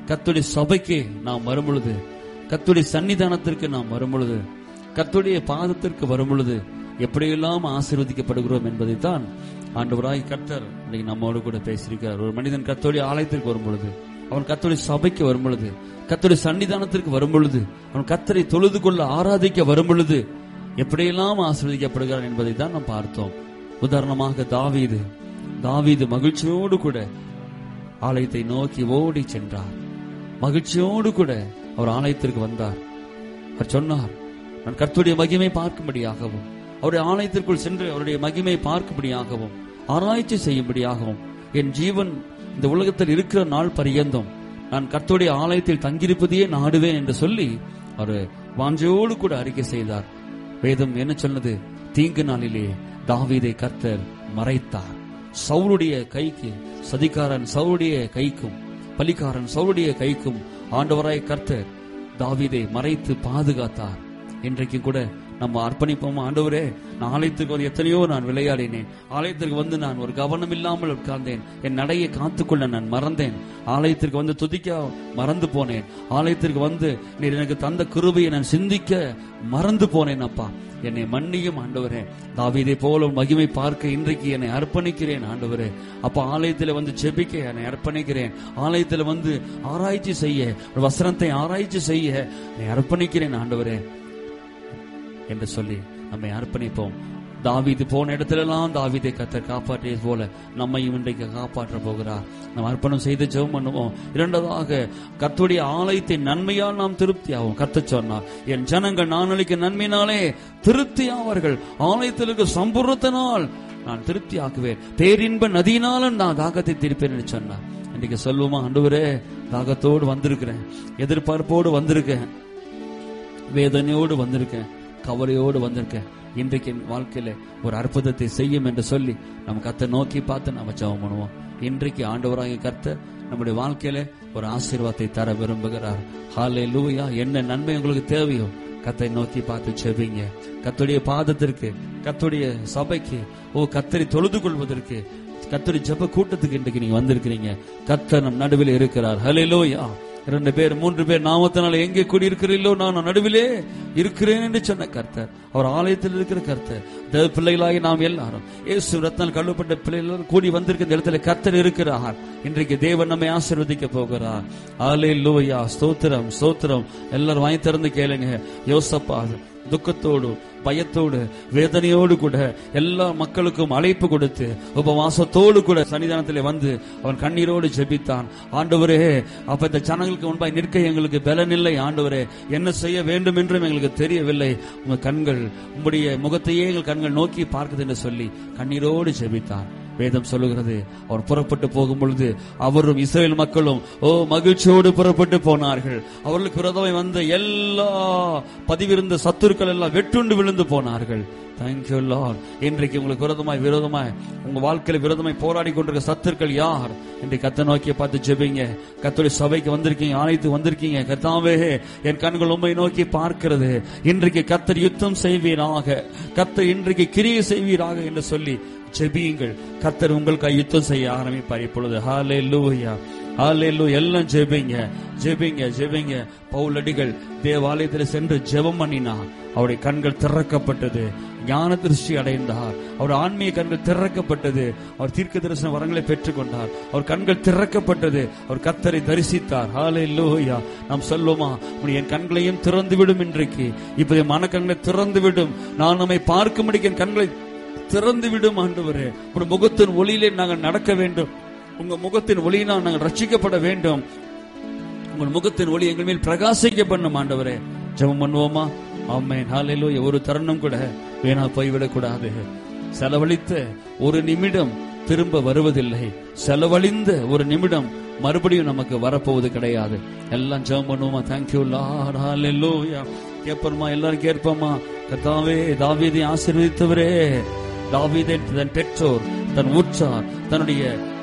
கத்துடைய சபைக்கு நாம் வரும் பொழுது கத்துடைய சன்னிதானத்திற்கு நாம் வரும் பொழுது கத்துடைய பாதத்திற்கு வரும் பொழுது எப்படியெல்லாம் ஆசீர்வதிக்கப்படுகிறோம் என்பதைத்தான் ஆண்டவராய் கர்த்தர் இன்னைக்கு நம்மோடு கூட பேசியிருக்கிறார் ஒரு மனிதன் கத்தோடைய ஆலயத்திற்கு வரும் பொழுது அவன் கத்தோடைய சபைக்கு வரும் பொழுது கத்தோடைய சன்னிதானத்திற்கு வரும் பொழுது அவன் கத்தரை தொழுது கொள்ள ஆராதிக்க வரும் பொழுது எப்படியெல்லாம் ஆசீர்வதிக்கப்படுகிறான் என்பதை தான் நாம் பார்த்தோம் உதாரணமாக தாவீது தாவீது மகிழ்ச்சியோடு கூட ஆலயத்தை நோக்கி ஓடி சென்றார் மகிழ்ச்சியோடு கூட அவர் ஆலயத்திற்கு வந்தார் அவர் சொன்னார் நான் கர்த்தருடைய மகிமை பார்க்கும்படியாகவும் அவருடைய ஆலயத்திற்குள் சென்று அவருடைய மகிமை பார்க்கும்படியாகவும் ஆராய்ச்சி செய்யும்படியாகவும் என் ஜீவன் இந்த உலகத்தில் இருக்கிற நாள் பரியந்தம் நான் கர்த்தருடைய ஆலயத்தில் தங்கியிருப்பதையே நாடுவேன் என்று சொல்லி அவர் வாஞ்சையோடு கூட அறிக்கை செய்தார் வேதம் என்ன சொன்னது தீங்கு நாளிலே தாவீதை கர்த்தர் மறைத்தார் சவுளுடைய கைக்கு சதிகாரன் சவுளுடைய கைக்கும் பலிக்காரன் சவுளுடைய கைக்கும் ஆண்டவராய் கர்த்தர் தாவீதை மறைத்து பாதுகாத்தார் இன்றைக்கு கூட நம்ம அர்ப்பணிப்போம் ஆண்டவரே நான் ஆலயத்துக்கு வந்து எத்தனையோ நான் விளையாடினேன் ஆலயத்திற்கு வந்து நான் ஒரு கவனம் இல்லாமல் உட்கார்ந்தேன் என் நடையை காத்துக்கொள்ள நான் மறந்தேன் ஆலயத்திற்கு வந்து துதிக்க மறந்து போனேன் ஆலயத்திற்கு வந்து நீர் எனக்கு தந்த கிருபையை நான் சிந்திக்க மறந்து போனேன் அப்பா என்னை மன்னியும் ஆண்டவரே தாவீதை போல உன் மகிமை பார்க்க இன்றைக்கு என்னை அர்ப்பணிக்கிறேன் ஆண்டவரே அப்ப ஆலயத்தில் வந்து ஜெபிக்க என்னை அர்ப்பணிக்கிறேன் ஆலயத்தில் வந்து ஆராய்ச்சி செய்ய ஒரு வசனத்தை ஆராய்ச்சி செய்ய என்னை அர்ப்பணிக்கிறேன் ஆண்டவரே என்று சொல்லி நம்மை அர்ப்பணிப்போம் தாவீது போன இடத்திலெல்லாம் தாவீதை கத்தர் காப்பாற்றியது போல நம்மையும் இன்றைக்கு காப்பாற்ற போகிறார் நாம் அர்ப்பணம் செய்து ஜெபம் பண்ணுவோம் இரண்டதாக கர்த்தருடைய ஆலயத்தை நன்மையால் நாம் திருப்தி ஆகும் கத்த சொன்னார் என் ஜனங்கள் நான் அளிக்க நன்மையினாலே திருப்தி ஆவார்கள் ஆலயத்தில் இருக்க சம்பூர்ணத்தினால் நான் திருப்தி ஆக்குவேன் பேரின்ப நதியினாலும் நான் தாகத்தை திருப்பேன் என்று சொன்னார் இன்னைக்கு சொல்லுவோமா ஆண்டவரே தாகத்தோடு வந்திருக்கிறேன் எதிர்பார்ப்போடு வந்திருக்கேன் வேதனையோடு வந்திருக்கேன் கவலையோடு வந்திருக்கேன் இன்றைக்கு என் வாழ்க்கையில ஒரு அற்புதத்தை செய்யும் என்று சொல்லி நம்ம கத்தை நோக்கி பார்த்து நம்ம ஜெபம் பண்ணுவோம் இன்றைக்கு ஆண்டவராக கர்த்தர் நம்முடைய வாழ்க்கையில ஒரு ஆசீர்வாதத்தை தர விரும்புகிறார் ஹாலே லூயா என்ன நன்மை உங்களுக்கு தேவையோ கத்தை நோக்கி பார்த்து செபிங்க கத்துடைய பாதத்திற்கு கத்துடைய சபைக்கு ஓ கத்தரை தொழுது கொள்வதற்கு கத்தரி ஜெப கூட்டத்துக்கு இன்றைக்கு நீங்க வந்திருக்கிறீங்க கத்தர் நம் நடுவில் இருக்கிறார் ஹலே லோயா இரண்டு பேர் மூன்று பேர் நாமத்தினால எங்கே கூடியிருக்கிறீர்களோ நான் நடுவிலே இருக்கிறேன் என்று சொன்ன கர்த்தர் அவர் ஆலயத்தில் இருக்கிற கர்த்தர் தேவ பிள்ளைகளாகி நாம் எல்லாரும் இயேசு ரத்தனால் கழுவப்பட்ட பிள்ளைகள் கூடி வந்திருக்கிற இந்த இடத்துல கர்த்தர் இருக்கிறார் இன்றைக்கு தேவன் நம்மை ஆசீர்வதிக்க போகிறார் ஆலே லோயா ஸ்தோத்திரம் ஸ்தோத்திரம் எல்லாரும் வாங்கி திறந்து கேளுங்க யோசப்பா துக்கத்தோடு பயத்தோடு வேதனையோடு கூட எல்லா மக்களுக்கும் அழைப்பு கொடுத்து உபவாசத்தோடு கூட சன்னிதானத்திலே வந்து அவன் கண்ணீரோடு ஜெபித்தான் ஆண்டவரே அப்ப இந்த ஜனங்களுக்கு முன்பாய் நிற்க எங்களுக்கு பலனில்லை ஆண்டவரே என்ன செய்ய வேண்டும் என்றும் எங்களுக்கு தெரியவில்லை உங்க கண்கள் உங்களுடைய முகத்தையே எங்கள் கண்கள் நோக்கி பார்க்குது என்று சொல்லி கண்ணீரோடு ஜெபித்தான் வேதம் சொல்லுகிறது அவர் புறப்பட்டு போகும் பொழுது அவரும் இஸ்ரேல் மக்களும் ஓ மகிழ்ச்சியோடு புறப்பட்டு போனார்கள் அவர்களுக்கு விரோதமாய் வந்த எல்லா பதிவிருந்த சத்துருக்கள் எல்லாம் வெட்டுண்டு விழுந்து போனார்கள் தேங்க்யூ லார்ட் இன்றைக்கு உங்களுக்கு விரோதமாய் விரோதமாய் உங்க வாழ்க்கையில விரோதமாய் போராடி கொண்டிருக்க சத்துருக்கள் யார் இன்றைக்கு கத்த நோக்கி பார்த்து ஜெபிங்க கத்தோடைய சபைக்கு வந்திருக்கீங்க ஆணைத்து வந்திருக்கீங்க கத்தாவே என் கண்கள் உண்மை நோக்கி பார்க்கிறது இன்றைக்கு கத்தர் யுத்தம் செய்வீராக கத்தர் இன்றைக்கு கிரியை செய்வீராக என்று சொல்லி ஜெபியுங்கள் கத்தர் உங்களுக்கு யுத்தம் செய்ய ஆரம்பிப்பார் இப்பொழுது ஹாலே லூயா ஹாலே லூ எல்லாம் ஜெபிங்க ஜெபிங்க ஜெபிங்க பவுலடிகள் தேவாலயத்தில் சென்று ஜெபம் பண்ணினார் அவருடைய கண்கள் திறக்கப்பட்டது ஞான திருஷ்டி அடைந்தார் அவர் ஆன்மீக கண்கள் திறக்கப்பட்டது அவர் தீர்க்க தரிசன வரங்களை பெற்றுக்கொண்டார் அவர் கண்கள் திறக்கப்பட்டது அவர் கத்தரை தரிசித்தார் ஹாலே லூயா நாம் சொல்லுவோமா என் கண்களையும் திறந்து விடும் இன்றைக்கு இப்போதைய மனக்கண்களை திறந்து விடும் நான் நம்மை பார்க்கும்படி என் கண்களை திறந்து விடும் ஆண்டவரே உங்க முகத்தின் ஒளியிலே நாங்கள் நடக்க வேண்டும் உங்க முகத்தின் ஒளியினால் நாங்கள் ரட்சிக்கப்பட வேண்டும் உங்கள் முகத்தின் ஒளி எங்கள் மேல் பிரகாசிக்க பண்ணும் ஆண்டவரே ஜெபம் பண்ணுவோமா ஆமேன் ஹalleluya ஒரு தருணம் கூட வீணா போய்விடக் கூடாது செலவழித்த ஒரு நிமிடம் திரும்ப வருவதில்லை செலவழிந்த ஒரு நிமிடம் மறுபடியும் நமக்கு வரப்போவது கிடையாது எல்லாம் ஜெபம் பண்ணுவோமா தேங்க்யூ லார்ட் ஹalleluya கேட்போமா எல்லாரும் கேட்போமா கர்த்தாவே தாவீதை ஆசீர்வதித்தவரே தாவீதை தன் பெற்றோர் தன் உற்றார் தன்னுடைய